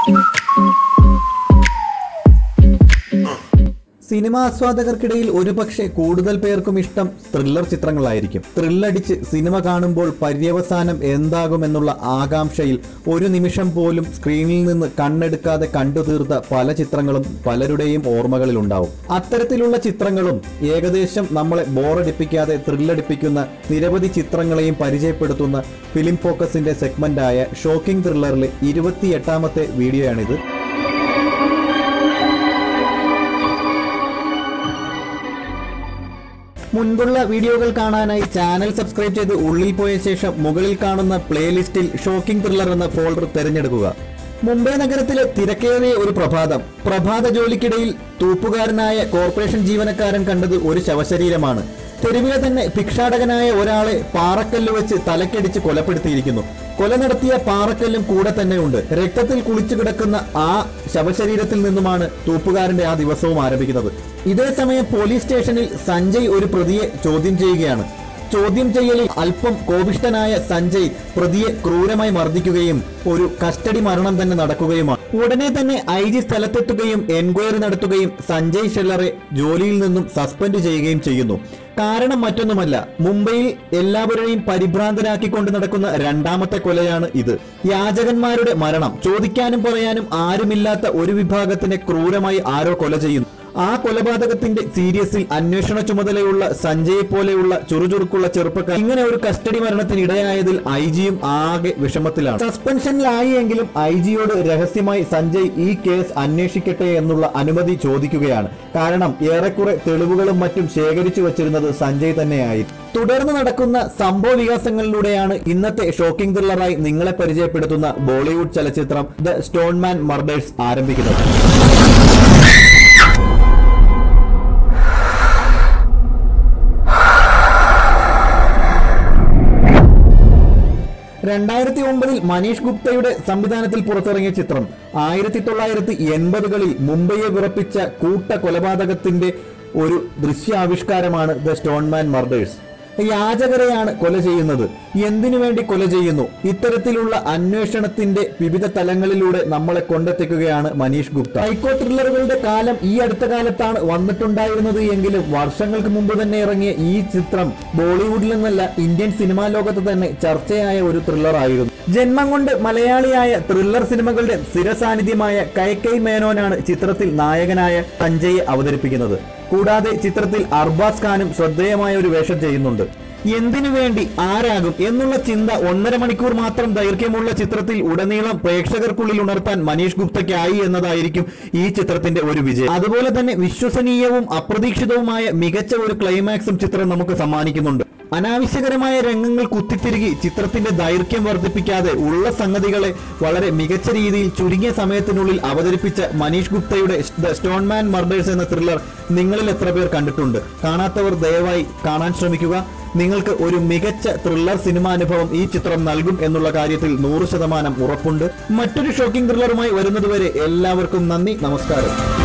cinema ആസ്വാദകർക്കിടയിൽ ഒരുപക്ഷെ കൂടുതൽ പേർക്കും ഇഷ്ടം ത്രില്ലർ ചിത്രങ്ങളായിരിക്കും ത്രില്ലടിച്ച് സിനിമ കാണുമ്പോൾ പര്യവസാനം എന്താകുമെന്നുള്ള ആകാംക്ഷയിൽ ഒരു നിമിഷം പോലും സ്ക്രീനിൽ നിന്ന് കണ്ണെടുക്കാതെ കണ്ടു തീർത്ത പല ചിത്രങ്ങളും പലരുടെയും ഓർമ്മകളിലുണ്ടാവും അത്തരത്തിലുള്ള ചിത്രങ്ങളും ഏകദേശം നമ്മളെ ബോറടിപ്പിക്കാതെ ത്രില്ലടിപ്പിക്കുന്ന നിരവധി ചിത്രങ്ങളെയും പരിചയപ്പെടുത്തുന്ന ഫിലിം ഫോക്കസിന്റെ സെഗ്മെന്റായ ഷോക്കിംഗ് ത്രില്ലറിലെ ഇരുപത്തിയെട്ടാമത്തെ വീഡിയോയാണിത് മുൻപുള്ള വീഡിയോകൾ കാണാനായി ചാനൽ സബ്സ്ക്രൈബ് ചെയ്ത് ഉള്ളിൽ പോയ ശേഷം മുകളിൽ കാണുന്ന പ്ലേലിസ്റ്റിൽ ഷോക്കിംഗ് ത്രില്ലർ എന്ന ഫോൾഡർ തിരഞ്ഞെടുക്കുക മുംബൈ നഗരത്തിലെ തിരക്കേറിയ ഒരു പ്രഭാതം പ്രഭാത ജോലിക്കിടയിൽ തൂപ്പുകാരനായ കോർപ്പറേഷൻ ജീവനക്കാരൻ കണ്ടത് ഒരു ശവശരീരമാണ് തെരുവിലെ തന്നെ ഭിക്ഷാടകനായ ഒരാളെ പാറക്കല്ല് വെച്ച് തലക്കടിച്ച് കൊലപ്പെടുത്തിയിരിക്കുന്നു കൊല നടത്തിയ പാറക്കല്ലും കൂടെ തന്നെയുണ്ട് രക്തത്തിൽ കുളിച്ചു കിടക്കുന്ന ആ ശവശരീരത്തിൽ നിന്നുമാണ് തൂപ്പുകാരന്റെ ആ ദിവസവും ആരംഭിക്കുന്നത് ഇതേ സമയം പോലീസ് സ്റ്റേഷനിൽ സഞ്ജയ് ഒരു പ്രതിയെ ചോദ്യം ചെയ്യുകയാണ് ചോദ്യം ചെയ്യലിൽ അല്പം കോപിഷ്ഠനായ സഞ്ജയ് പ്രതിയെ ക്രൂരമായി മർദ്ദിക്കുകയും ഒരു കസ്റ്റഡി മരണം തന്നെ നടക്കുകയുമാണ് ഉടനെ തന്നെ ഐ ജി സ്ഥലത്തെത്തുകയും എൻക്വയറി നടത്തുകയും സഞ്ജയ് ഷെല്ലറെ ജോലിയിൽ നിന്നും സസ്പെൻഡ് ചെയ്യുകയും ചെയ്യുന്നു കാരണം മറ്റൊന്നുമല്ല മുംബൈയിൽ എല്ലാവരെയും പരിഭ്രാന്തരാക്കിക്കൊണ്ട് നടക്കുന്ന രണ്ടാമത്തെ കൊലയാണ് ഇത് യാചകന്മാരുടെ മരണം ചോദിക്കാനും പറയാനും ആരുമില്ലാത്ത ഒരു വിഭാഗത്തിനെ ക്രൂരമായി ആരോ കൊല ചെയ്യുന്നു ആ കൊലപാതകത്തിന്റെ സീരിയസിൽ അന്വേഷണ ചുമതലയുള്ള സഞ്ജയെ പോലെയുള്ള ചുറുചുറുക്കുള്ള ചെറുപ്പക്കാർ ഇങ്ങനെ ഒരു കസ്റ്റഡി മരണത്തിന് ഇടയായതിൽ ഐ ജിയും ആകെ വിഷമത്തിലാണ് സസ്പെൻഷനിലായി എങ്കിലും ഐ ജിയോട് രഹസ്യമായി സഞ്ജയ് ഈ കേസ് അന്വേഷിക്കട്ടെ എന്നുള്ള അനുമതി ചോദിക്കുകയാണ് കാരണം ഏറെക്കുറെ തെളിവുകളും മറ്റും ശേഖരിച്ചു വച്ചിരുന്നത് സഞ്ജയ് തന്നെയായി തുടർന്ന് നടക്കുന്ന സംഭവ വികാസങ്ങളിലൂടെയാണ് ഇന്നത്തെ ഷോക്കിംഗ് ത്രില്ലറായി നിങ്ങളെ പരിചയപ്പെടുത്തുന്ന ബോളിവുഡ് ചലച്ചിത്രം ദ സ്റ്റോൺമാൻ മർഡേഴ്സ് ആരംഭിക്കുന്നത് രണ്ടായിരത്തി ഒമ്പതിൽ മനീഷ് ഗുപ്തയുടെ സംവിധാനത്തിൽ പുറത്തിറങ്ങിയ ചിത്രം ആയിരത്തി തൊള്ളായിരത്തി എൺപതുകളിൽ മുംബൈയെ വിറപ്പിച്ച കൂട്ട കൊലപാതകത്തിന്റെ ഒരു ദൃശ്യാവിഷ്കാരമാണ് ദ സ്റ്റോൺമാൻ മർഡേഴ്സ് യാചകരെയാണ് കൊല ചെയ്യുന്നത് എന്തിനു വേണ്ടി കൊല ചെയ്യുന്നു ഇത്തരത്തിലുള്ള അന്വേഷണത്തിന്റെ വിവിധ തലങ്ങളിലൂടെ നമ്മളെ കൊണ്ടെത്തിക്കുകയാണ് മനീഷ് ഗുപ്ത സൈക്കോ ത്രില്ലറുകളുടെ കാലം ഈ അടുത്ത കാലത്താണ് വന്നിട്ടുണ്ടായിരുന്നത് എങ്കിലും വർഷങ്ങൾക്ക് മുമ്പ് തന്നെ ഇറങ്ങിയ ഈ ചിത്രം ബോളിവുഡിൽ നിന്നല്ല ഇന്ത്യൻ സിനിമാ ലോകത്ത് തന്നെ ചർച്ചയായ ഒരു ത്രില്ലർ ആയിരുന്നു ജന്മം കൊണ്ട് മലയാളിയായ ത്രില്ലർ സിനിമകളുടെ സ്ഥിരസാന്നിധ്യമായ കൈക്കൈ മേനോനാണ് ചിത്രത്തിൽ നായകനായ സഞ്ജയെ അവതരിപ്പിക്കുന്നത് കൂടാതെ ചിത്രത്തിൽ അർബാസ് ഖാനും ശ്രദ്ധേയമായ ഒരു വേഷം ചെയ്യുന്നുണ്ട് എന്തിനു വേണ്ടി ആരാകും എന്നുള്ള ചിന്ത ഒന്നര മണിക്കൂർ മാത്രം ദൈർഘ്യമുള്ള ചിത്രത്തിൽ ഉടനീളം പ്രേക്ഷകർക്കുള്ളിൽ ഉണർത്താൻ മനീഷ് ഗുപ്തയ്ക്കായി എന്നതായിരിക്കും ഈ ചിത്രത്തിന്റെ ഒരു വിജയം അതുപോലെ തന്നെ വിശ്വസനീയവും അപ്രതീക്ഷിതവുമായ മികച്ച ഒരു ക്ലൈമാക്സും ചിത്രം നമുക്ക് സമ്മാനിക്കുന്നുണ്ട് അനാവശ്യകരമായ രംഗങ്ങൾ കുത്തിത്തിരുകി ചിത്രത്തിന്റെ ദൈർഘ്യം വർദ്ധിപ്പിക്കാതെ ഉള്ള സംഗതികളെ വളരെ മികച്ച രീതിയിൽ ചുരുങ്ങിയ സമയത്തിനുള്ളിൽ അവതരിപ്പിച്ച മനീഷ് ഗുപ്തയുടെ ദ സ്റ്റോൺമാൻ മർഡേഴ്സ് എന്ന ത്രില്ലർ നിങ്ങളിൽ എത്ര പേർ കണ്ടിട്ടുണ്ട് കാണാത്തവർ ദയവായി കാണാൻ ശ്രമിക്കുക നിങ്ങൾക്ക് ഒരു മികച്ച ത്രില്ലർ സിനിമ അനുഭവം ഈ ചിത്രം നൽകും എന്നുള്ള കാര്യത്തിൽ നൂറ് ശതമാനം ഉറപ്പുണ്ട് മറ്റൊരു ഷോക്കിംഗ് ത്രില്ലറുമായി വരുന്നതുവരെ എല്ലാവർക്കും നന്ദി നമസ്കാരം